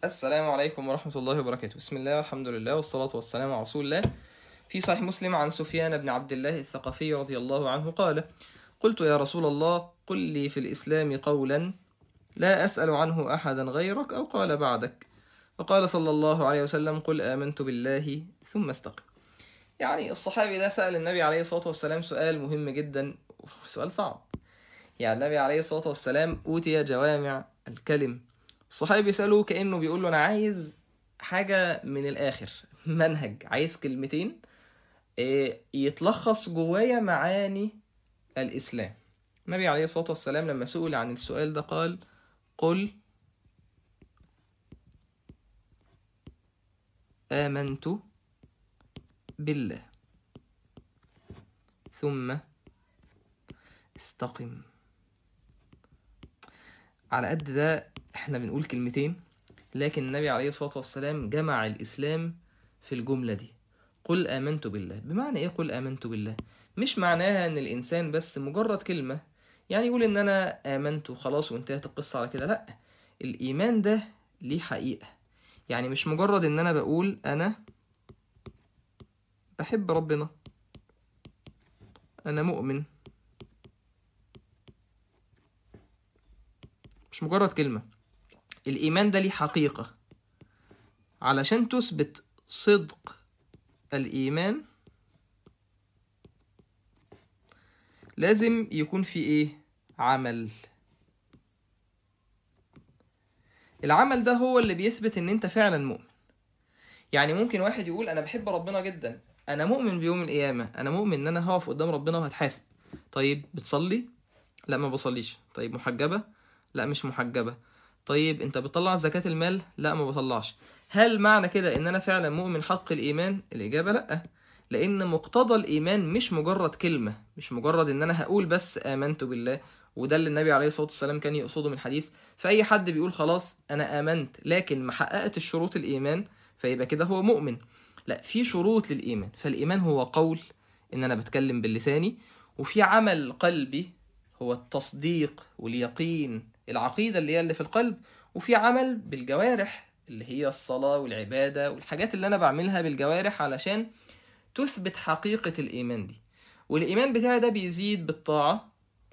السلام عليكم ورحمة الله وبركاته بسم الله والحمد لله والصلاة والسلام على رسول الله في صحيح مسلم عن سفيان بن عبد الله الثقفي رضي الله عنه قال قلت يا رسول الله قل لي في الإسلام قولا لا أسأل عنه أحدا غيرك أو قال بعدك فقال صلى الله عليه وسلم قل آمنت بالله ثم استقم يعني الصحابي ده سأل النبي عليه الصلاة والسلام سؤال مهم جدا سؤال صعب يعني النبي عليه الصلاة والسلام أوتي جوامع الكلم الصحابي بيسأله كأنه بيقول له أنا عايز حاجة من الآخر منهج عايز كلمتين إيه، يتلخص جوايا معاني الإسلام النبي عليه الصلاة والسلام لما سئل عن السؤال ده قال قل آمنت بالله ثم استقم على قد ده احنا بنقول كلمتين لكن النبي عليه الصلاة والسلام جمع الإسلام في الجملة دي قل آمنت بالله بمعنى إيه قل آمنت بالله مش معناها إن الإنسان بس مجرد كلمة يعني يقول إن أنا آمنت وخلاص وانتهت القصة على كده لأ الإيمان ده ليه حقيقة يعني مش مجرد إن أنا بقول أنا بحب ربنا أنا مؤمن مش مجرد كلمة الإيمان ده ليه حقيقة علشان تثبت صدق الإيمان لازم يكون في إيه عمل العمل ده هو اللي بيثبت إن أنت فعلا مؤمن يعني ممكن واحد يقول أنا بحب ربنا جدا أنا مؤمن بيوم القيامة أنا مؤمن إن أنا هقف قدام ربنا وهتحاسب طيب بتصلي لا ما بصليش طيب محجبة لا مش محجبة طيب انت بتطلع زكاة المال لا ما بطلعش هل معنى كده ان انا فعلا مؤمن حق الايمان الاجابة لا لان مقتضى الايمان مش مجرد كلمة مش مجرد ان انا هقول بس امنت بالله وده اللي النبي عليه الصلاة والسلام كان يقصده من الحديث فاي حد بيقول خلاص انا امنت لكن ما حققت الشروط الايمان فيبقى كده هو مؤمن لا في شروط للايمان فالايمان هو قول ان انا بتكلم باللساني وفي عمل قلبي هو التصديق واليقين العقيدة اللي هي اللي في القلب وفي عمل بالجوارح اللي هي الصلاة والعبادة والحاجات اللي أنا بعملها بالجوارح علشان تثبت حقيقة الإيمان دي والإيمان بتاعي ده بيزيد بالطاعة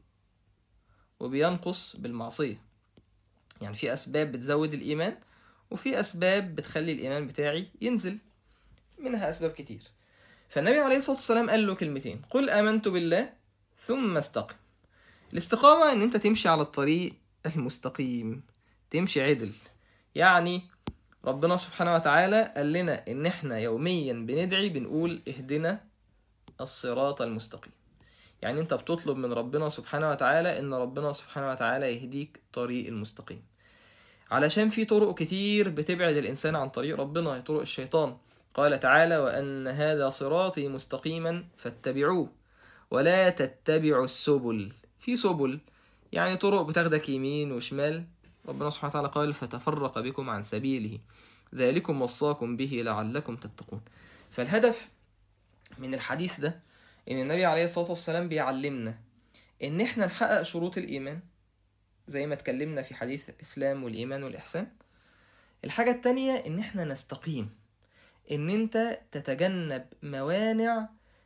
وبينقص بالمعصية يعني في أسباب بتزود الإيمان وفي أسباب بتخلي الإيمان بتاعي ينزل منها أسباب كتير فالنبي عليه الصلاة والسلام قال له كلمتين قل آمنت بالله ثم استقم الاستقامة ان انت تمشي على الطريق المستقيم تمشي عدل يعني ربنا سبحانه وتعالى قال لنا ان احنا يوميا بندعي بنقول اهدنا الصراط المستقيم يعني انت بتطلب من ربنا سبحانه وتعالى ان ربنا سبحانه وتعالى يهديك طريق المستقيم علشان في طرق كتير بتبعد الانسان عن طريق ربنا هي طرق الشيطان قال تعالى وان هذا صراطي مستقيما فاتبعوه ولا تتبعوا السبل في سبل يعني طرق بتاخدك يمين وشمال ربنا سبحانه وتعالى قال فتفرق بكم عن سبيله ذلكم وصاكم به لعلكم تتقون فالهدف من الحديث ده ان النبي عليه الصلاة والسلام بيعلمنا ان احنا نحقق شروط الايمان زي ما اتكلمنا في حديث الاسلام والايمان والاحسان الحاجة التانية ان احنا نستقيم ان انت تتجنب موانع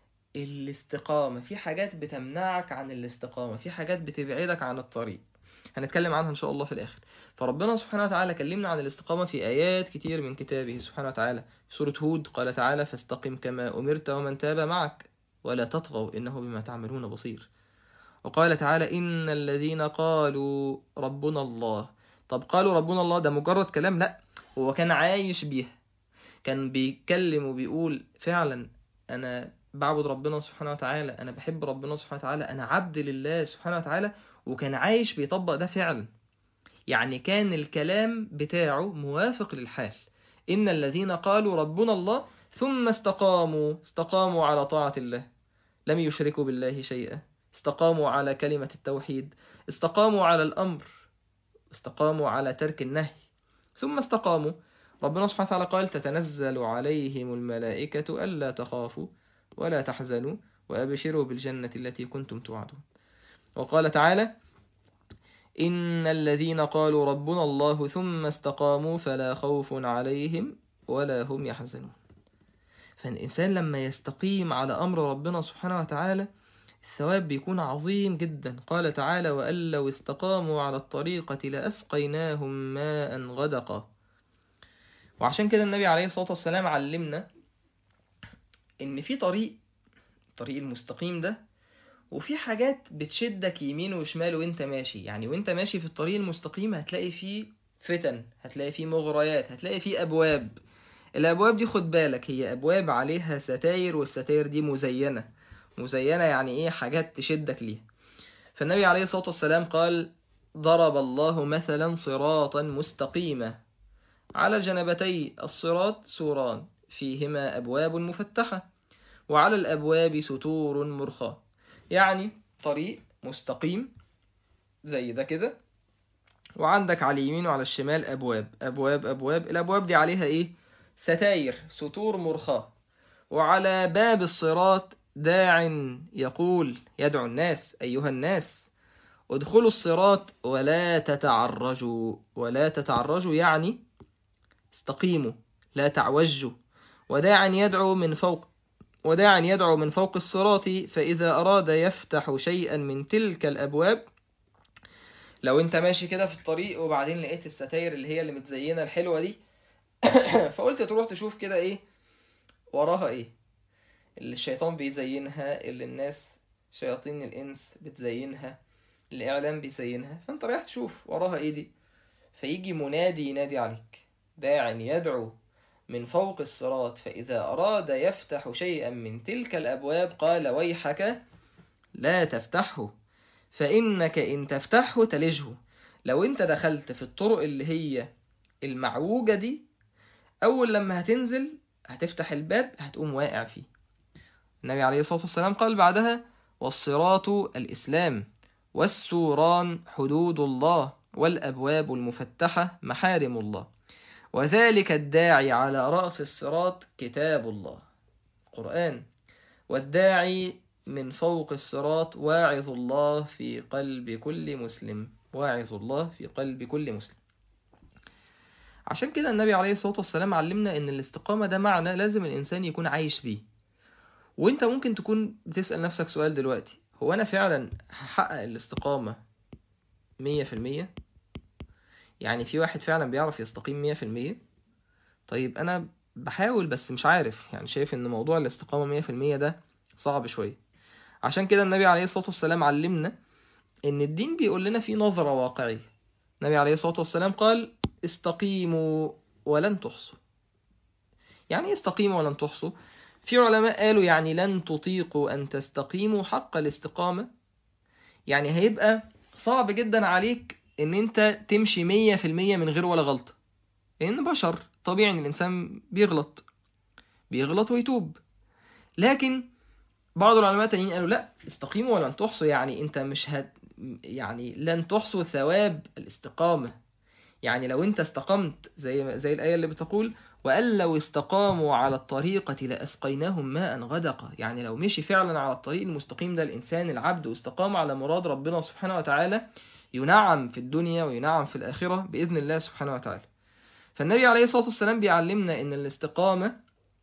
الاستقامة في حاجات بتمنعك عن الاستقامة في حاجات بتبعدك عن الطريق هنتكلم عنها إن شاء الله في الآخر فربنا سبحانه وتعالى كلمنا عن الاستقامة في آيات كتير من كتابه سبحانه وتعالى في سورة هود قال تعالى فاستقم كما أمرت ومن تاب معك ولا تطغوا إنه بما تعملون بصير وقال تعالى إن الذين قالوا ربنا الله طب قالوا ربنا الله ده مجرد كلام لا هو كان عايش بيها كان بيتكلم وبيقول فعلا أنا بعبد ربنا سبحانه وتعالى انا بحب ربنا سبحانه وتعالى انا عبد لله سبحانه وتعالى وكان عايش بيطبق ده فعلا يعني كان الكلام بتاعه موافق للحال ان الذين قالوا ربنا الله ثم استقاموا استقاموا على طاعة الله لم يشركوا بالله شيئا استقاموا على كلمة التوحيد استقاموا على الأمر استقاموا على ترك النهي ثم استقاموا ربنا سبحانه وتعالى قال تتنزل عليهم الملائكة ألا تخافوا ولا تحزنوا وأبشروا بالجنة التي كنتم توعدون وقال تعالى إن الذين قالوا ربنا الله ثم استقاموا فلا خوف عليهم ولا هم يحزنون فالإنسان لما يستقيم على أمر ربنا سبحانه وتعالى الثواب بيكون عظيم جدا قال تعالى وأن لو استقاموا على الطريقة لأسقيناهم ماء غدقا وعشان كده النبي عليه الصلاة والسلام علمنا إن في طريق الطريق المستقيم ده وفي حاجات بتشدك يمين وشمال وانت ماشي يعني وانت ماشي في الطريق المستقيم هتلاقي فيه فتن هتلاقي فيه مغريات هتلاقي فيه أبواب الأبواب دي خد بالك هي أبواب عليها ستاير والستاير دي مزينة مزينة يعني إيه حاجات تشدك ليها فالنبي عليه الصلاة والسلام قال ضرب الله مثلا صراطا مستقيما على جنبتي الصراط سوران فيهما أبواب مفتحة وعلى الأبواب ستور مرخاة يعني طريق مستقيم زي ده كده وعندك على اليمين وعلى الشمال أبواب أبواب أبواب الأبواب دي عليها إيه ستاير ستور مرخاة وعلى باب الصراط داع يقول يدعو الناس أيها الناس ادخلوا الصراط ولا تتعرجوا ولا تتعرجوا يعني استقيموا لا تعوجوا وداعا يدعو من فوق وداعا يدعو من فوق الصراط فإذا أراد يفتح شيئا من تلك الأبواب لو انت ماشي كده في الطريق وبعدين لقيت الستاير اللي هي اللي متزينة الحلوة دي فقلت تروح تشوف كده ايه وراها ايه اللي الشيطان بيزينها اللي الناس شياطين الإنس بتزينها الإعلام بيزينها فأنت رايح تشوف وراها إيه دي فيجي منادي ينادي عليك داع يدعو من فوق الصراط فإذا أراد يفتح شيئا من تلك الأبواب قال ويحك لا تفتحه فإنك إن تفتحه تلجه لو أنت دخلت في الطرق اللي هي المعوجة دي أول لما هتنزل هتفتح الباب هتقوم واقع فيه النبي عليه الصلاة والسلام قال بعدها والصراط الإسلام والسوران حدود الله والأبواب المفتحة محارم الله وذلك الداعي على رأس الصراط كتاب الله قرآن والداعي من فوق الصراط واعظ الله في قلب كل مسلم واعظ الله في قلب كل مسلم عشان كده النبي عليه الصلاة والسلام علمنا ان الاستقامة ده معنى لازم الإنسان يكون عايش بيه وانت ممكن تكون بتسأل نفسك سؤال دلوقتي هو انا فعلا هحقق الاستقامة مية في المية يعني في واحد فعلا بيعرف يستقيم مية في المية طيب انا بحاول بس مش عارف يعني شايف ان موضوع الاستقامة مية في المية ده صعب شوية عشان كده النبي عليه الصلاة والسلام علمنا ان الدين بيقول لنا في نظرة واقعية النبي عليه الصلاة والسلام قال استقيموا ولن تحصوا يعني ايه استقيموا ولن تحصوا في علماء قالوا يعني لن تطيقوا أن تستقيموا حق الاستقامة يعني هيبقى صعب جدا عليك ان انت تمشي مية في المية من غير ولا غلطة لان بشر طبيعي ان الانسان بيغلط بيغلط ويتوب لكن بعض العلماء التانيين قالوا لا استقيموا ولن تحصوا يعني انت مش هت يعني لن تحصوا ثواب الاستقامة يعني لو انت استقمت زي زي الآية اللي بتقول وأن لو استقاموا على الطريقة لأسقيناهم ماء غدقا يعني لو مشي فعلا على الطريق المستقيم ده الإنسان العبد واستقام على مراد ربنا سبحانه وتعالى ينعم في الدنيا وينعم في الآخرة بإذن الله سبحانه وتعالى فالنبي عليه الصلاة والسلام بيعلمنا أن الاستقامة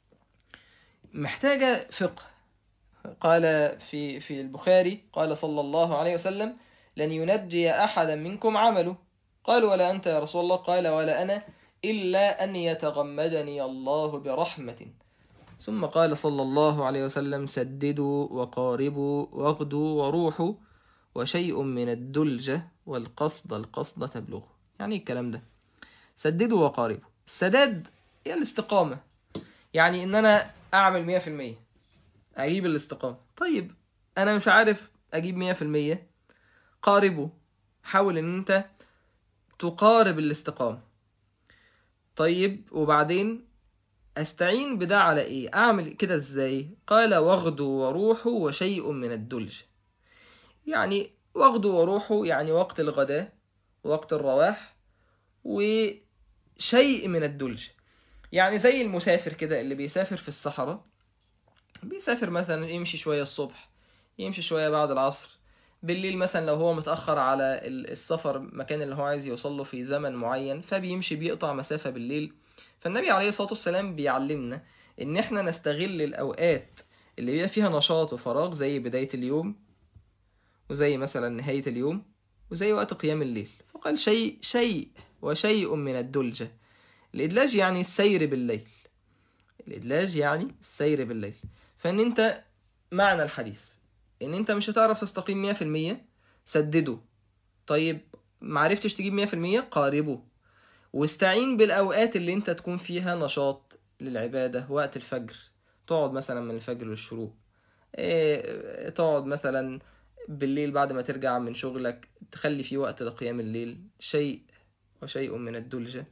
محتاجة فقه قال في في البخاري قال صلى الله عليه وسلم لن ينجي أحدا منكم عمله قال ولا أنت يا رسول الله قال ولا أنا إلا أن يتغمدني الله برحمة ثم قال صلى الله عليه وسلم سددوا وقاربوا واغدوا وروحوا وشيء من الدلجة والقصد القصد تبلغ يعني الكلام ده سددوا وقاربوا السداد هي الاستقامة يعني ان انا اعمل مية في المية اجيب الاستقامة طيب انا مش عارف اجيب مية في المية قاربوا حاول ان انت تقارب الاستقامة طيب وبعدين استعين بده على ايه اعمل كده ازاي قال واغدوا وروحوا وشيء من الدلج يعني واغدوا وروحوا يعني وقت الغداء وقت الرواح وشيء من الدلج يعني زي المسافر كده اللي بيسافر في الصحراء بيسافر مثلا يمشي شوية الصبح يمشي شوية بعد العصر بالليل مثلا لو هو متأخر على ال- السفر مكان اللي هو عايز يوصله في زمن معين فبيمشي بيقطع مسافة بالليل فالنبي عليه الصلاة والسلام بيعلمنا ان احنا نستغل الاوقات اللي بيبقى فيها نشاط وفراغ زي بداية اليوم وزي مثلا نهاية اليوم وزي وقت قيام الليل فقال شيء شيء وشيء من الدلجة الإدلاج يعني السير بالليل الإدلاج يعني السير بالليل فإن أنت معنى الحديث إن أنت مش هتعرف تستقيم مية في المية سدده طيب معرفتش تجيب مية في المية قاربه واستعين بالأوقات اللي أنت تكون فيها نشاط للعبادة وقت الفجر تقعد مثلا من الفجر للشروق إيه تقعد مثلا بالليل بعد ما ترجع من شغلك تخلي فيه وقت لقيام الليل شيء وشيء من الدلجة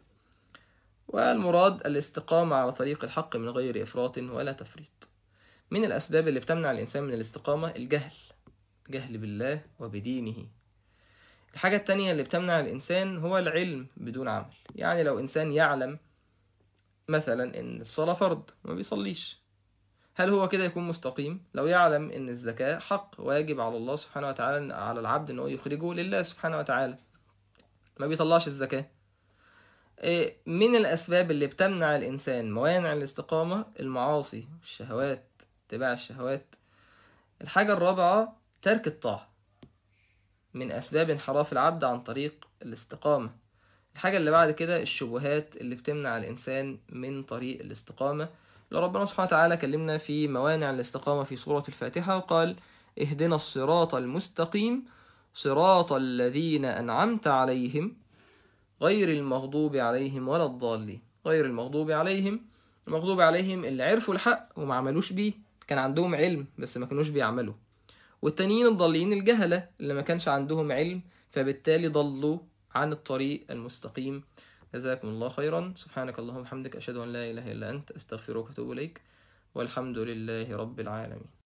والمراد الاستقامة على طريق الحق من غير إفراط ولا تفريط من الأسباب اللي بتمنع الإنسان من الاستقامة الجهل جهل بالله وبدينه الحاجة التانية اللي بتمنع الإنسان هو العلم بدون عمل يعني لو إنسان يعلم مثلا إن الصلاة فرض ما بيصليش هل هو كده يكون مستقيم لو يعلم إن الزكاة حق واجب على الله سبحانه وتعالى على العبد إن هو يخرجه لله سبحانه وتعالى ما بيطلعش الزكاة إيه، من الأسباب اللي بتمنع الإنسان موانع الاستقامة المعاصي الشهوات اتباع الشهوات الحاجة الرابعة ترك الطاعة من أسباب انحراف العبد عن طريق الاستقامة الحاجة اللي بعد كده الشبهات اللي بتمنع الإنسان من طريق الاستقامة لو ربنا سبحانه وتعالى كلمنا في موانع الاستقامة في سورة الفاتحة وقال اهدنا الصراط المستقيم صراط الذين أنعمت عليهم غير المغضوب عليهم ولا الضالين غير المغضوب عليهم المغضوب عليهم اللي عرفوا الحق وما عملوش بيه كان عندهم علم بس ما كانوش بيعملوا والتانيين الضالين الجهلة اللي ما كانش عندهم علم فبالتالي ضلوا عن الطريق المستقيم جزاكم الله خيرا سبحانك اللهم وبحمدك أشهد أن لا إله إلا أنت أستغفرك وأتوب إليك والحمد لله رب العالمين